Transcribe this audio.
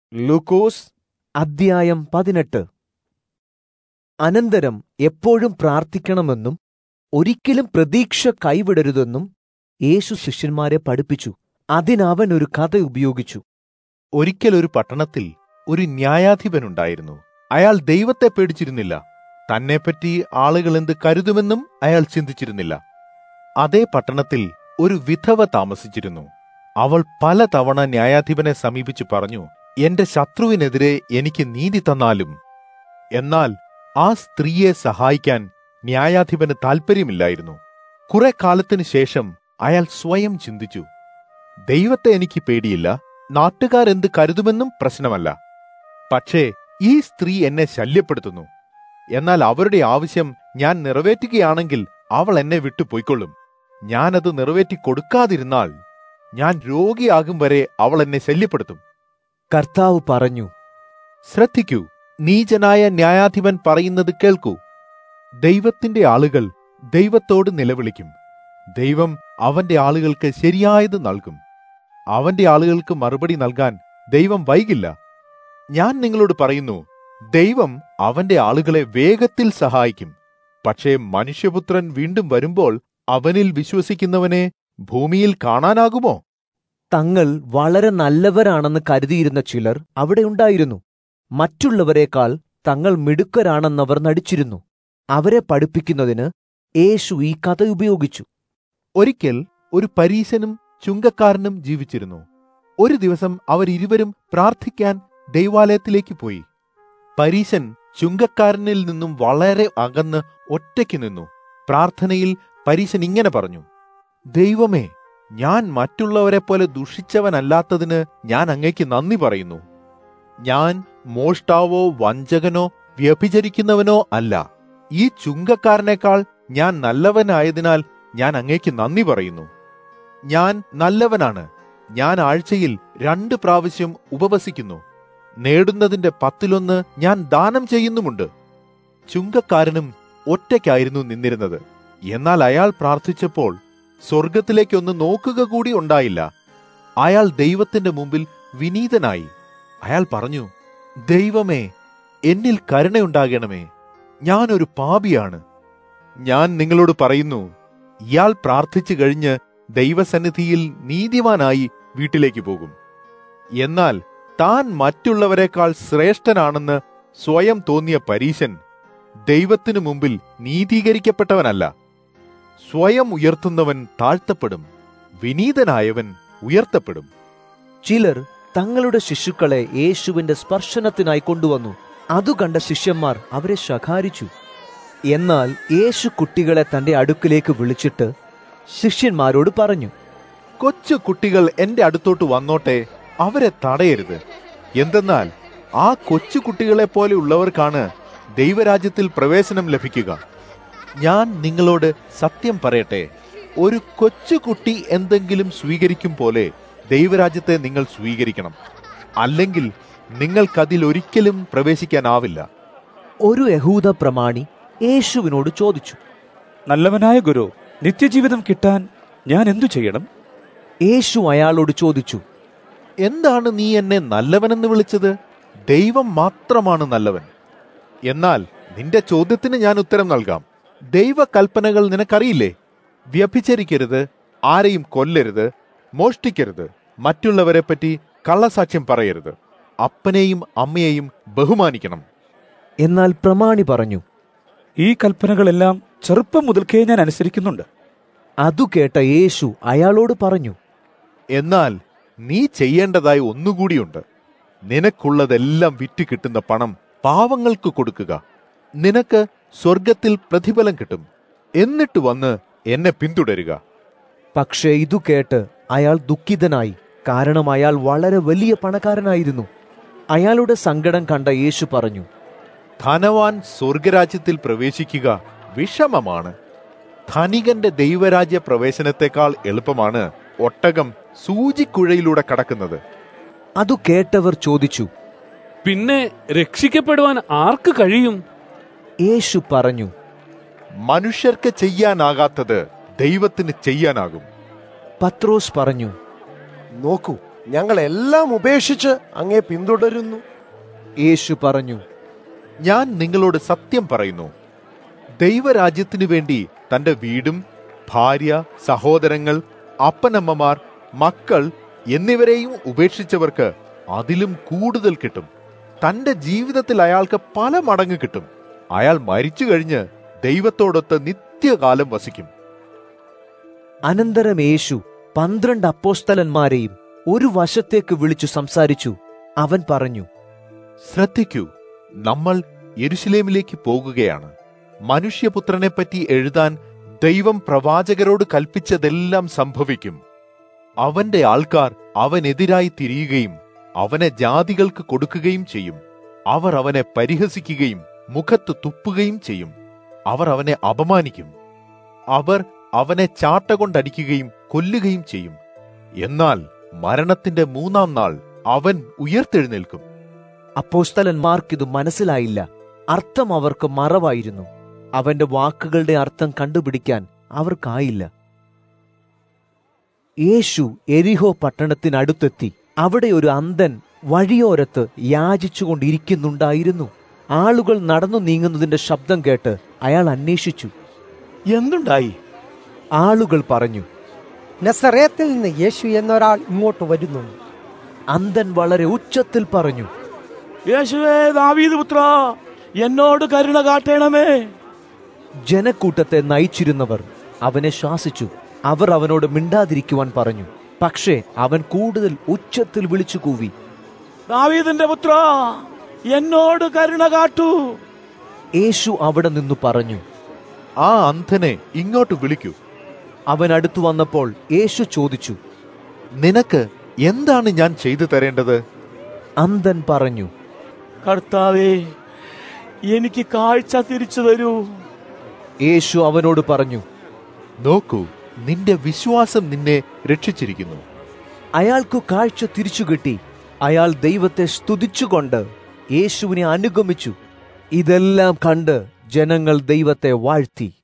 ലൂക്കോസ് അദ്ധ്യായം പതിനെട്ട് അനന്തരം എപ്പോഴും പ്രാർത്ഥിക്കണമെന്നും ഒരിക്കലും പ്രതീക്ഷ കൈവിടരുതെന്നും യേശു ശിഷ്യന്മാരെ പഠിപ്പിച്ചു അതിനവൻ ഒരു കഥ ഉപയോഗിച്ചു ഒരിക്കൽ ഒരു പട്ടണത്തിൽ ഒരു ന്യായാധിപനുണ്ടായിരുന്നു അയാൾ ദൈവത്തെ പേടിച്ചിരുന്നില്ല തന്നെപ്പറ്റി ആളുകൾ എന്ത് കരുതുമെന്നും അയാൾ ചിന്തിച്ചിരുന്നില്ല അതേ പട്ടണത്തിൽ ഒരു വിധവ താമസിച്ചിരുന്നു അവൾ പലതവണ ന്യായാധിപനെ സമീപിച്ചു പറഞ്ഞു എന്റെ ശത്രുവിനെതിരെ എനിക്ക് നീതി തന്നാലും എന്നാൽ ആ സ്ത്രീയെ സഹായിക്കാൻ ന്യായാധിപന് താൽപ്പര്യമില്ലായിരുന്നു കുറെ കാലത്തിനു ശേഷം അയാൾ സ്വയം ചിന്തിച്ചു ദൈവത്തെ എനിക്ക് പേടിയില്ല നാട്ടുകാരെന്ത് കരുതുമെന്നും പ്രശ്നമല്ല പക്ഷേ ഈ സ്ത്രീ എന്നെ ശല്യപ്പെടുത്തുന്നു എന്നാൽ അവരുടെ ആവശ്യം ഞാൻ നിറവേറ്റുകയാണെങ്കിൽ അവൾ എന്നെ വിട്ടു പോയിക്കൊള്ളും ഞാനത് നിറവേറ്റി കൊടുക്കാതിരുന്നാൽ ഞാൻ രോഗിയാകും വരെ അവൾ എന്നെ ശല്യപ്പെടുത്തും കർത്താവ് പറഞ്ഞു ശ്രദ്ധിക്കൂ നീചനായ ന്യായാധിപൻ പറയുന്നത് കേൾക്കൂ ദൈവത്തിന്റെ ആളുകൾ ദൈവത്തോട് നിലവിളിക്കും ദൈവം അവന്റെ ആളുകൾക്ക് ശരിയായത് നൽകും അവന്റെ ആളുകൾക്ക് മറുപടി നൽകാൻ ദൈവം വൈകില്ല ഞാൻ നിങ്ങളോട് പറയുന്നു ദൈവം അവന്റെ ആളുകളെ വേഗത്തിൽ സഹായിക്കും പക്ഷേ മനുഷ്യപുത്രൻ വീണ്ടും വരുമ്പോൾ അവനിൽ വിശ്വസിക്കുന്നവനെ ഭൂമിയിൽ കാണാനാകുമോ തങ്ങൾ വളരെ നല്ലവരാണെന്ന് കരുതിയിരുന്ന ചിലർ അവിടെ ഉണ്ടായിരുന്നു മറ്റുള്ളവരെക്കാൾ തങ്ങൾ മിടുക്കരാണെന്നവർ നടിച്ചിരുന്നു അവരെ പഠിപ്പിക്കുന്നതിന് യേശു ഈ കഥ ഉപയോഗിച്ചു ഒരിക്കൽ ഒരു പരീശനും ചുങ്കക്കാരനും ജീവിച്ചിരുന്നു ഒരു ദിവസം അവരിരുവരും പ്രാർത്ഥിക്കാൻ ദൈവാലയത്തിലേക്ക് പോയി പരീശൻ ചുങ്കക്കാരനിൽ നിന്നും വളരെ അകന്ന് ഒറ്റയ്ക്ക് നിന്നു പ്രാർത്ഥനയിൽ പരീശൻ ഇങ്ങനെ പറഞ്ഞു ദൈവമേ ഞാൻ മറ്റുള്ളവരെ പോലെ ദുഷിച്ചവനല്ലാത്തതിന് ഞാൻ അങ്ങയ്ക്ക് നന്ദി പറയുന്നു ഞാൻ മോഷ്ടാവോ വഞ്ചകനോ വ്യഭിചരിക്കുന്നവനോ അല്ല ഈ ചുങ്കക്കാരനേക്കാൾ ഞാൻ നല്ലവനായതിനാൽ ഞാൻ അങ്ങയ്ക്ക് നന്ദി പറയുന്നു ഞാൻ നല്ലവനാണ് ഞാൻ ആഴ്ചയിൽ രണ്ട് പ്രാവശ്യം ഉപവസിക്കുന്നു നേടുന്നതിന്റെ പത്തിലൊന്ന് ഞാൻ ദാനം ചെയ്യുന്നുമുണ്ട് ചുങ്കക്കാരനും ഒറ്റയ്ക്കായിരുന്നു നിന്നിരുന്നത് എന്നാൽ അയാൾ പ്രാർത്ഥിച്ചപ്പോൾ സ്വർഗത്തിലേക്കൊന്ന് നോക്കുക കൂടി ഉണ്ടായില്ല അയാൾ ദൈവത്തിന്റെ മുമ്പിൽ വിനീതനായി അയാൾ പറഞ്ഞു ദൈവമേ എന്നിൽ കരുണയുണ്ടാകണമേ ഞാനൊരു പാപിയാണ് ഞാൻ നിങ്ങളോട് പറയുന്നു ഇയാൾ പ്രാർത്ഥിച്ചു കഴിഞ്ഞ് ദൈവസന്നിധിയിൽ നീതിമാനായി വീട്ടിലേക്ക് പോകും എന്നാൽ താൻ മറ്റുള്ളവരെക്കാൾ ശ്രേഷ്ഠനാണെന്ന് സ്വയം തോന്നിയ പരീശൻ ദൈവത്തിനു മുമ്പിൽ നീതീകരിക്കപ്പെട്ടവനല്ല സ്വയം ഉയർത്തുന്നവൻ താഴ്ത്തപ്പെടും വിനീതനായവൻ ഉയർത്തപ്പെടും ചിലർ തങ്ങളുടെ ശിശുക്കളെ യേശുവിന്റെ സ്പർശനത്തിനായി കൊണ്ടുവന്നു അതു കണ്ട ശിഷ്യന്മാർ അവരെ ശകാരിച്ചു എന്നാൽ യേശു കുട്ടികളെ തന്റെ അടുക്കിലേക്ക് വിളിച്ചിട്ട് ശിഷ്യന്മാരോട് പറഞ്ഞു കൊച്ചു കുട്ടികൾ എന്റെ അടുത്തോട്ട് വന്നോട്ടെ അവരെ തടയരുത് എന്തെന്നാൽ ആ കൊച്ചു കുട്ടികളെ പോലെ ഉള്ളവർക്കാണ് ദൈവരാജ്യത്തിൽ പ്രവേശനം ലഭിക്കുക ഞാൻ നിങ്ങളോട് സത്യം പറയട്ടെ ഒരു കൊച്ചുകുട്ടി എന്തെങ്കിലും സ്വീകരിക്കും പോലെ ദൈവരാജ്യത്തെ നിങ്ങൾ സ്വീകരിക്കണം അല്ലെങ്കിൽ നിങ്ങൾക്കതിൽ ഒരിക്കലും പ്രവേശിക്കാനാവില്ല ഒരു യഹൂദ പ്രമാണി യേശുവിനോട് ചോദിച്ചു നല്ലവനായ ഗുരു നിത്യജീവിതം കിട്ടാൻ ഞാൻ എന്തു ചെയ്യണം യേശു അയാളോട് ചോദിച്ചു എന്താണ് നീ എന്നെ നല്ലവനെന്ന് വിളിച്ചത് ദൈവം മാത്രമാണ് നല്ലവൻ എന്നാൽ നിന്റെ ചോദ്യത്തിന് ഞാൻ ഉത്തരം നൽകാം ദൈവകൽപ്പനകൾ നിനക്കറിയില്ലേ വ്യഭിചരിക്കരുത് ആരെയും കൊല്ലരുത് മോഷ്ടിക്കരുത് മറ്റുള്ളവരെ പറ്റി കള്ളസാക്ഷ്യം പറയരുത് അപ്പനെയും അമ്മയെയും ബഹുമാനിക്കണം എന്നാൽ പ്രമാണി പറഞ്ഞു ഈ കൽപ്പനകളെല്ലാം ചെറുപ്പം മുതൽക്കേ ഞാൻ അനുസരിക്കുന്നുണ്ട് അതു കേട്ട യേശു അയാളോട് പറഞ്ഞു എന്നാൽ നീ ചെയ്യേണ്ടതായി ഒന്നുകൂടിയുണ്ട് നിനക്കുള്ളതെല്ലാം വിറ്റ് കിട്ടുന്ന പണം പാവങ്ങൾക്ക് കൊടുക്കുക നിനക്ക് സ്വർഗത്തിൽ പ്രതിഫലം കിട്ടും എന്നിട്ട് വന്ന് എന്നെ പിന്തുടരുക പക്ഷേ ഇതു കേട്ട് അയാൾ ദുഃഖിതനായി കാരണം അയാൾ വളരെ വലിയ പണക്കാരനായിരുന്നു അയാളുടെ സങ്കടം കണ്ട യേശു പറഞ്ഞു ധനവാൻ സ്വർഗരാജ്യത്തിൽ പ്രവേശിക്കുക വിഷമമാണ് ധനികന്റെ ദൈവരാജ്യ പ്രവേശനത്തെക്കാൾ എളുപ്പമാണ് ഒട്ടകം സൂചിക്കുഴയിലൂടെ കടക്കുന്നത് അതു കേട്ടവർ ചോദിച്ചു പിന്നെ രക്ഷിക്കപ്പെടുവാൻ ആർക്ക് കഴിയും യേശു പറഞ്ഞു മനുഷ്യർക്ക് ചെയ്യാനാകാത്തത് ദൈവത്തിന് ചെയ്യാനാകും പത്രോസ് പറഞ്ഞു നോക്കൂ ഞങ്ങൾ എല്ലാം ഉപേക്ഷിച്ച് അങ്ങേ പിന്തുടരുന്നു യേശു പറഞ്ഞു ഞാൻ നിങ്ങളോട് സത്യം പറയുന്നു ദൈവരാജ്യത്തിനു വേണ്ടി തന്റെ വീടും ഭാര്യ സഹോദരങ്ങൾ അപ്പനമ്മമാർ മക്കൾ എന്നിവരെയും ഉപേക്ഷിച്ചവർക്ക് അതിലും കൂടുതൽ കിട്ടും തന്റെ ജീവിതത്തിൽ അയാൾക്ക് പല മടങ്ങ് കിട്ടും അയാൾ മരിച്ചു കഴിഞ്ഞ് ദൈവത്തോടൊത്ത് നിത്യകാലം വസിക്കും അനന്തരം യേശു പന്ത്രണ്ട് അപ്പോസ്തലന്മാരെയും ഒരു വശത്തേക്ക് വിളിച്ചു സംസാരിച്ചു അവൻ പറഞ്ഞു ശ്രദ്ധിക്കൂ നമ്മൾ യെരുശലേമിലേക്ക് പോകുകയാണ് മനുഷ്യപുത്രനെപ്പറ്റി എഴുതാൻ ദൈവം പ്രവാചകരോട് കൽപ്പിച്ചതെല്ലാം സംഭവിക്കും അവന്റെ ആൾക്കാർ അവനെതിരായി തിരിയുകയും അവനെ ജാതികൾക്ക് കൊടുക്കുകയും ചെയ്യും അവർ അവനെ പരിഹസിക്കുകയും മുഖത്ത് തുപ്പുകയും ചെയ്യും അവർ അവനെ അപമാനിക്കും അവർ അവനെ ചാട്ട കൊണ്ടടിക്കുകയും കൊല്ലുകയും ചെയ്യും എന്നാൽ മരണത്തിന്റെ മൂന്നാം നാൾ അവൻ ഉയർത്തെഴുന്നേൽക്കും അപ്പോസ്തലന്മാർക്കിത് മനസ്സിലായില്ല അർത്ഥം അവർക്ക് മറവായിരുന്നു അവന്റെ വാക്കുകളുടെ അർത്ഥം കണ്ടുപിടിക്കാൻ അവർക്കായില്ല യേശു എരിഹോ പട്ടണത്തിനടുത്തെത്തി അവിടെ ഒരു അന്ധൻ വഴിയോരത്ത് യാചിച്ചുകൊണ്ടിരിക്കുന്നുണ്ടായിരുന്നു ആളുകൾ നടന്നു നീങ്ങുന്നതിന്റെ ശബ്ദം കേട്ട് അയാൾ അന്വേഷിച്ചു എന്തുണ്ടായി ആളുകൾ പറഞ്ഞു നസറേത്തിൽ നിന്ന് യേശു എന്നൊരാൾ ഇങ്ങോട്ട് വരുന്നു അന്ധൻ വളരെ ഉച്ചത്തിൽ പറഞ്ഞു യേശുവേ ദാവീദ് പുത്ര എന്നോട് കരുണ കാട്ടണമേ ജനക്കൂട്ടത്തെ നയിച്ചിരുന്നവർ അവനെ ശ്വാസിച്ചു അവർ അവനോട് മിണ്ടാതിരിക്കുവാൻ പറഞ്ഞു പക്ഷേ അവൻ കൂടുതൽ ഉച്ചത്തിൽ വിളിച്ചു കൂവി ദാവീദിന്റെ പുത്ര എന്നോട് കരുണ കാട്ടൂ യേശു അവിടെ നിന്നു പറഞ്ഞു ആ അന്ധനെ ഇങ്ങോട്ട് വിളിക്കൂ അവൻ അടുത്തു വന്നപ്പോൾ യേശു ചോദിച്ചു നിനക്ക് എന്താണ് ഞാൻ ചെയ്തു തരേണ്ടത് അന്ധൻ പറഞ്ഞു കർത്താവേ എനിക്ക് കാഴ്ച തിരിച്ചു തരൂ യേശു അവനോട് പറഞ്ഞു നോക്കൂ നിന്റെ വിശ്വാസം നിന്നെ രക്ഷിച്ചിരിക്കുന്നു അയാൾക്കു കാഴ്ച തിരിച്ചു കിട്ടി അയാൾ ദൈവത്തെ സ്തുതിച്ചുകൊണ്ട് യേശുവിനെ അനുഗമിച്ചു ഇതെല്ലാം കണ്ട് ജനങ്ങൾ ദൈവത്തെ വാഴ്ത്തി